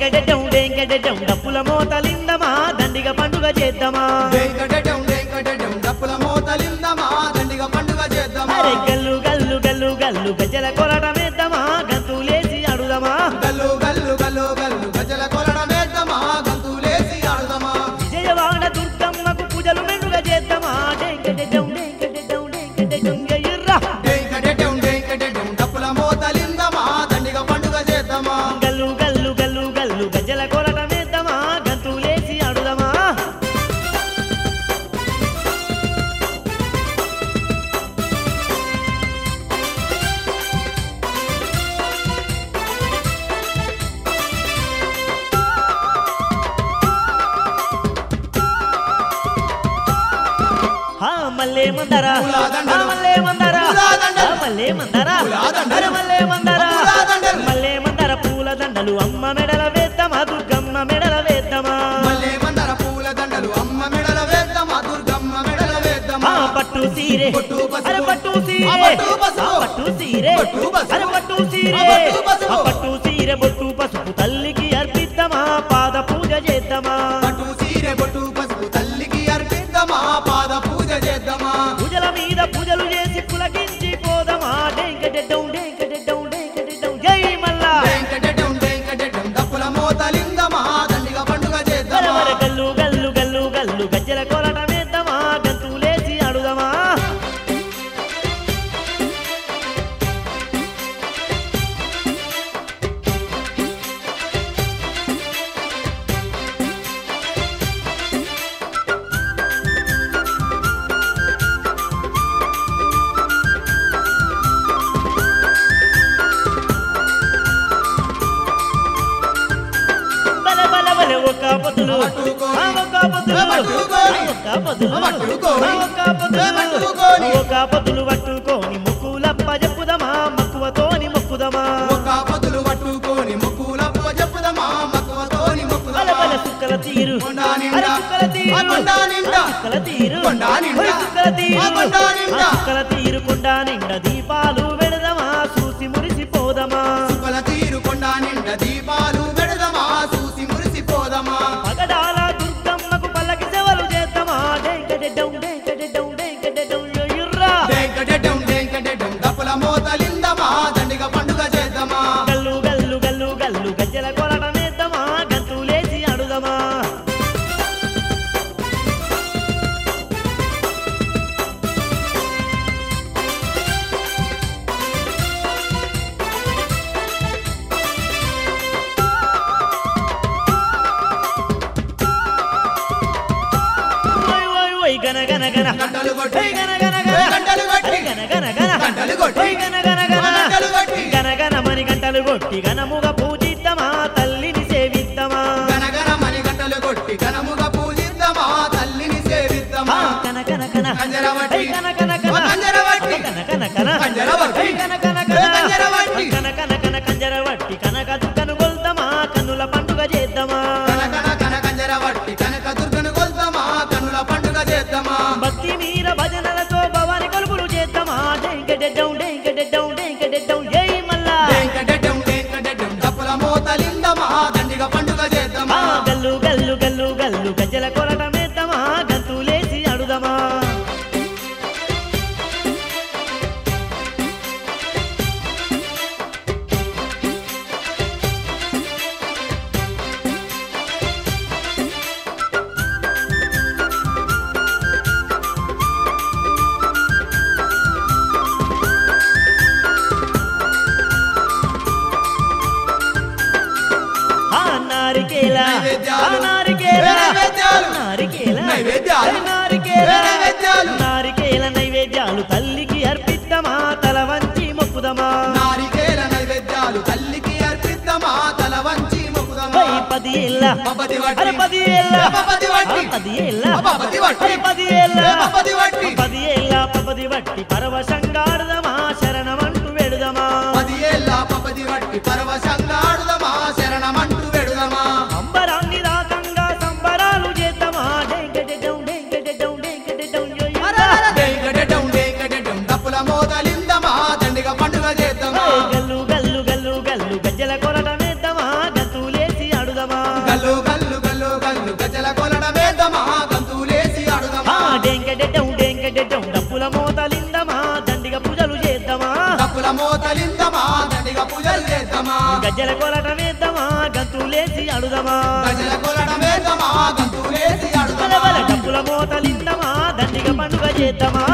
డెంకెడెడ్డం డెంకెడెడ్డం డప్పుల మోతలిందమా దండిగ పండుగ చేద్దామా వెంకటటం వెంకటటం డప్పుల మోతలిందమా దండిగా పండుగ చేద్దామా అరే గల్లు గల్లు గల్లు గల్లు గజ్జల కొరటమేద్దామా గంతులేసి అడుదమా గల్లు గల్లు గల్లు గల్లు గజల కొలడమేద్దామా గంతులేసి ఆడదామా విజయవాడ దుర్గమ్మకు పూజలు మెండుగా చేద్దామా డెంకెడెడ్డం డెంకెడెడ్డం డెంకెడెడ్డం ఎయ్యుర్రా వెంకటటం వెంకటటం డప్పుల మోతలిందమా దండిగా పండుగ చేద్దామా గల్లు గల్లు గల్లు గల్లు గజ్జల కొరటమేద్దామా గంతులేసి అడుదమా హా మల్లే మందరా పూలాదండలు. హా మల్లే మందరా పూలాదండలు. హా మల్లే మందరా పూలాదండలు. అరే మల్లే మందరా పూలాదండలు. మల్లే మందర పూల దండలు అమ్మ మెడల వేద్దామా దుర్గమ్మ మెడల వేద్దామా మల్లె మందర పూల దండలు అమ్మ మెడల వేద్దామా దుర్గమ్మ మెడల వేద్దామా ఆ పట్టు సీరే పట్టు పసుపు. అరే పట్టు ఆ సీరే పట్టు పసుపు. ఆ పట్టు సీరే పట్టు పసుపు. అరే పట్టు సీరే ఆ పట్టు పసుపు. ఆ పట్టు సీరే బొట్టు పసుపు తల్లికి అర్పిద్దామా పాద పూజ చేద్దామా పట్టు సీరె బొట్టు పసుపు తల్లికి అర్పిద్దామా పాద పూజ చేద్దామా పూజల మీద పూజలు చేసి పులకించి పోదమా డెంకటెడ్డం డెంకటెడ్డం డెంకటెడ్డం జై మల్లా వెంకటటం వెంకటటం డప్పుల మోతలిందమా దండిగా పండుగ చేద్దామా వరవర గల్లు గల్లు గల్లు గల్లు గజ్జల కొరటమేద్దామా గంతులేసి అడుదమా బల బల బల ఒక పొద్దులు పట్టుకోని. ఆ ఒక పొద్దులు పట్టుకోని. ఒక పొద్దులు పట్టుకోని. ఆ ఒక పొద్దులు పట్టుకోని. ఒక పొద్దులు పట్టుకోని ముక్కులప్ప చెప్పుదమా మక్కువతోని మొక్కుదమా ఒక పొద్దులు పట్టుకొని మొక్కులప్ప చెప్పుదమా మక్కువతోని బల మొక్కుదమా బల సుక్కల తీరు కొండా నిండా. అరే సుక్కల తీరు ఆ కొండా నిండా. ఆ సుక్కల తీరు కొండా నిండా. ఓయ్ సుక్కల తీరు ఆ కొండా నిండా. ఆ సుక్కల తీరు కొండా నిండా దీపాలు వెడదమా చూసి మురిసిపోదమా సుక్కల తీరు కొండ నిండా దీపాలు పెడదమా చూసి మురిసిపోదమా పగడాల దుర్గమ్మకు పల్లకి సేవలు చేద్దామా డెంకటెడ్డం డెంకటెడ్డం డెంకటెడ్డం ఎయ్యుర్రా వెంకటటం వెంకటటం డప్పుల మోతలిందమా దండిగా పండుగ చేద్దామా గల్లు గల్లు గల్లు గల్లు గజ్జల కొలటమేద్దామా గంతులేసి అడుదమా ఓయ్ ఓయ్ ఓయ్ గన గన గన గంటలు కొట్టి. ఓయ్ గన గన గన గంటలు కొట్టి. అరే గన గన గన గంటలు కొట్టి. ఓయ్ గన గన గన గంటలు కొట్టి. గన గన మని గంటలు కొట్టి గనముగా పూజిద్దామా తల్లిని సేవిద్దామా గనగన మణి గంటలు కొట్టి ఘనముగా పూజిద్దామా తల్లిని ఆ, సేవిద్దామా కన కన కన కంజరవట్టి. ఓయ్ కన కన కన ఓ కంజరవట్టి. కన కన కన కంజరవట్టి. ఓయ్ కన కన ఏ కన కంజరవట్టి. కన కన కన కంజరవట్టి కనక దుర్గను కొల్దామా కన్నుల పండుగ చేద్దామా కనకన కన కంజరవట్టి కనక దుర్గను కొల్దామా కనుల పండుగ చేద్దామా భక్తి మీర భజనలతో భవాని కొలుపులు చేద్దామా డెంకెడెడ్డం డెంకెడెడ్డం డెంకెడెడ్డం జై మల్లా వెంకటటం వెంకటటం డప్పుల మోతలిందమా దండిగా పండుగ ఆ, చేద్దామా గల్లు గల్లు గల్లు గల్లు గజ్జల కొరటమేద్దామా గంతులేసి అడుదమా ఆ నారికేల నైవేద్యాలు. ఆ నారికేల నైవేద్యాలు. నారికేల నైవేద్యాలు. ఏ నారికేల నైవేద్యాలు. నారికేల నైవేద్యాలు తల్లికి అర్పిద్దామా తల వంచి మొక్కుదమా నారికేల నైవేద్యాలు తల్లికి అర్పిద్దామా తల వంచి మొక్కుదామా ఓయ్ పది ఏళ్ళ పపతి వట్టి. అరే పది ఏళ్ళ ఏ పపతి వట్టి. ఆ, పది ఏళ్ళ ఆ, పపతి వట్టి. అరే పది ఏళ్ళ ఏ పపతి వట్టి. పది ఏళ్ళ పపది వట్టి పరవశంగాడుదమా శరణమంటూ వెడుదమా పది ఏళ్ళ పపది వట్టి పరవశంగా ఆడుదమా శరణమంటూ వెడుదమా అంబరాన్ని రాకంగా సంబరాలు చేద్దామా డెంకెడెడ్డం డెంకెడెడ్డం డెంకెడెడ్డం యొయ్యురా. వెంకటటం వెంకటటం డప్పుల మోతలిందమా దండిగా పండుగ చేద్దామా ఏయ్ గల్లు గల్లు గల్లు గల్లు గజ్జల కొరటమేద్దామా గంతులేసి అడుదమా డప్పుల మోతలిందమా దండిగా పూజలు చేద్దామా గజ్జల కొలటం వేద్దామా గంతులేసి అడుదమా గజల కొలటమేద్దామా గంతులేసి బల బల ఆడుదామా డప్పుల మోతలిందమా దండిగా పండుగ చేద్దామా